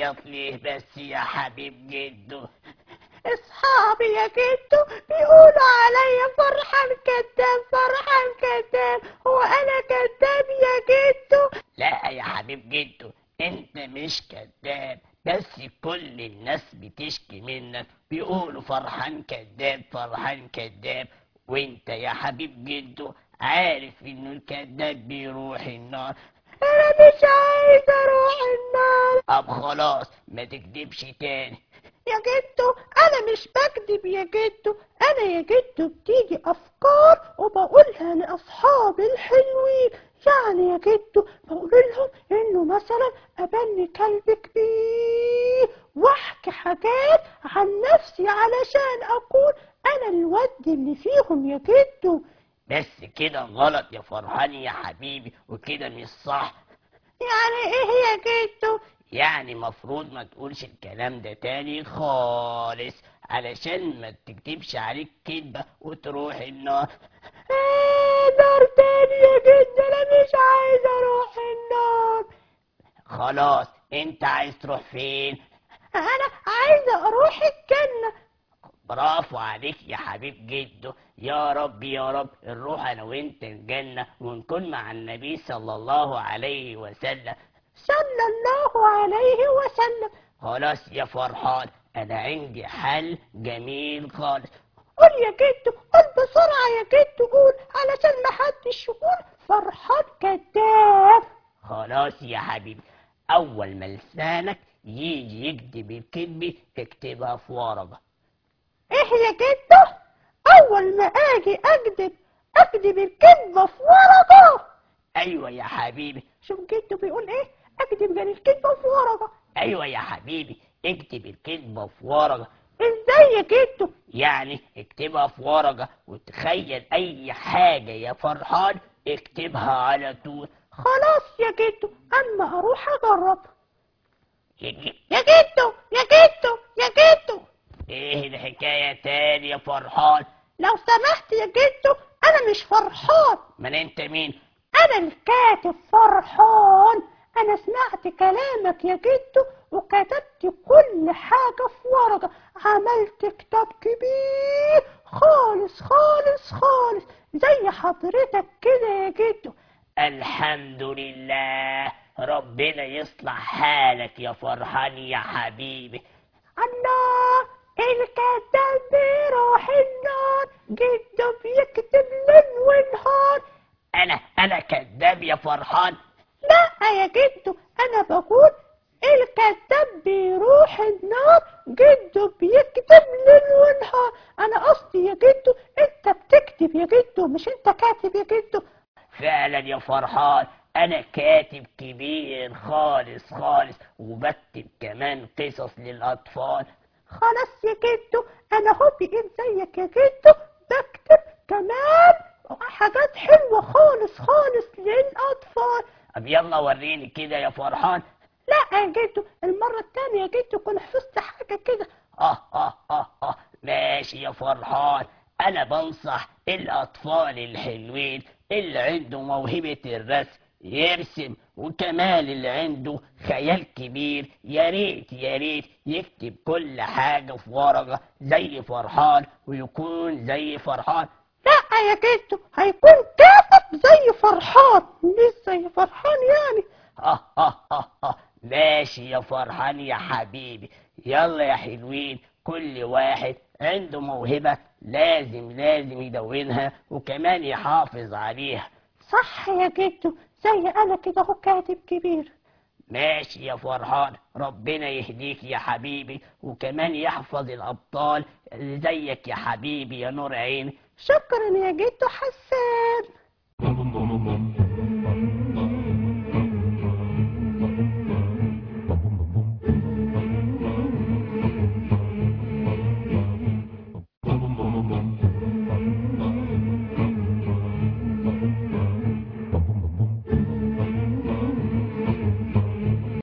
بتعيط ليه بس يا حبيب جدو اصحابي يا جدو بيقولوا عليا فرحان كداب فرحان كداب هو انا كداب يا جدو لا يا حبيب جدو انت مش كذاب بس كل الناس بتشكي منك بيقولوا فرحان كذاب فرحان كذاب وانت يا حبيب جدو عارف انه الكذاب بيروح النار انا مش عايز اروح النار طب خلاص ما تكدبش تاني يا جدو انا مش بكذب يا جدو انا يا جدو بتيجي افكار وبقولها لاصحابي الحلوين يعني يا جدو بقول لهم انه مثلا ابني كلب كبير واحكي حاجات عن نفسي علشان اكون انا الود اللي فيهم يا جدو بس كده غلط يا فرحان يا حبيبي وكده مش صح يعني ايه يا جدو يعني مفروض ما تقولش الكلام ده تاني خالص علشان ما تكتبش عليك كدبة وتروح النار ايه نار تاني يا جدو انا مش عايز اروح النار خلاص انت عايز تروح فين انا عايزه اروح الجنه برافو عليك يا حبيب جدو يا رب يا رب نروح انا وانت الجنة ونكون مع النبي صلى الله عليه وسلم صلى الله عليه وسلم خلاص يا فرحان انا عندي حل جميل خالص قول يا جدو قول بسرعه يا جدو قول علشان محدش يقول فرحان كداب خلاص يا حبيبي اول ما لسانك يجي يكتب الكذب اكتبها في ورقة ايه يا جدو اول ما اجي اكذب اكذب الكذبه في ورقه ايوه يا حبيبي شوف جدو بيقول ايه اكذب جاني الكذبه في ورقه ايوه يا حبيبي اكتب الكذبة في ورقة ازاي يا جدو يعني اكتبها في ورقة وتخيل اي حاجة يا فرحان اكتبها على طول خلاص يا جدو اما اروح اجرب يجي يا جدو يا جدو يا جدو ايه الحكاية تاني يا فرحان لو سمحت يا جدو انا مش فرحان من انت مين انا الكاتب فرحان انا سمعت كلامك يا جدو وكتبت كل حاجة في ورقة عملت كتاب كبير خالص خالص خالص زي حضرتك كده يا جدو الحمد لله ربنا يصلح حالك يا فرحان يا حبيبي الله الكتاب بيروح النار جدو بيكتب ليل ونهار انا انا كذاب يا فرحان لا يا جدو انا بقول الكتاب بيروح النار جدو بيكتب ليل ونهار انا قصدي يا جدو انت بتكتب يا جدو مش انت كاتب يا جدو فعلا يا فرحان انا كاتب كبير خالص خالص وبكتب كمان قصص للاطفال خلاص يا جدو انا هو بقيت زيك يا جدو بكتب كمان حاجات حلوة خالص خالص للأطفال طب يلا وريني كده يا فرحان لا يا جدو المرة التانية يا جدو كنت حفظت حاجة كده اه اه اه اه ماشي يا فرحان انا بنصح الاطفال الحلوين اللي عنده موهبة الرسم يرسم وكمان اللي عنده خيال كبير يا ريت يا ريت يكتب كل حاجة في ورقة زي فرحان ويكون زي فرحان لا يا جدو هيكون كاتب زي فرحان مش زي فرحان يعني اه اه اه اه ماشي يا فرحان يا حبيبي يلا يا حلوين كل واحد عنده موهبة لازم لازم يدونها وكمان يحافظ عليها صح يا جدو زي انا كده هو كاتب كبير ماشي يا فرحان ربنا يهديك يا حبيبي وكمان يحفظ الأبطال اللي زيك يا حبيبي يا نور عيني شكرا يا جدو حسان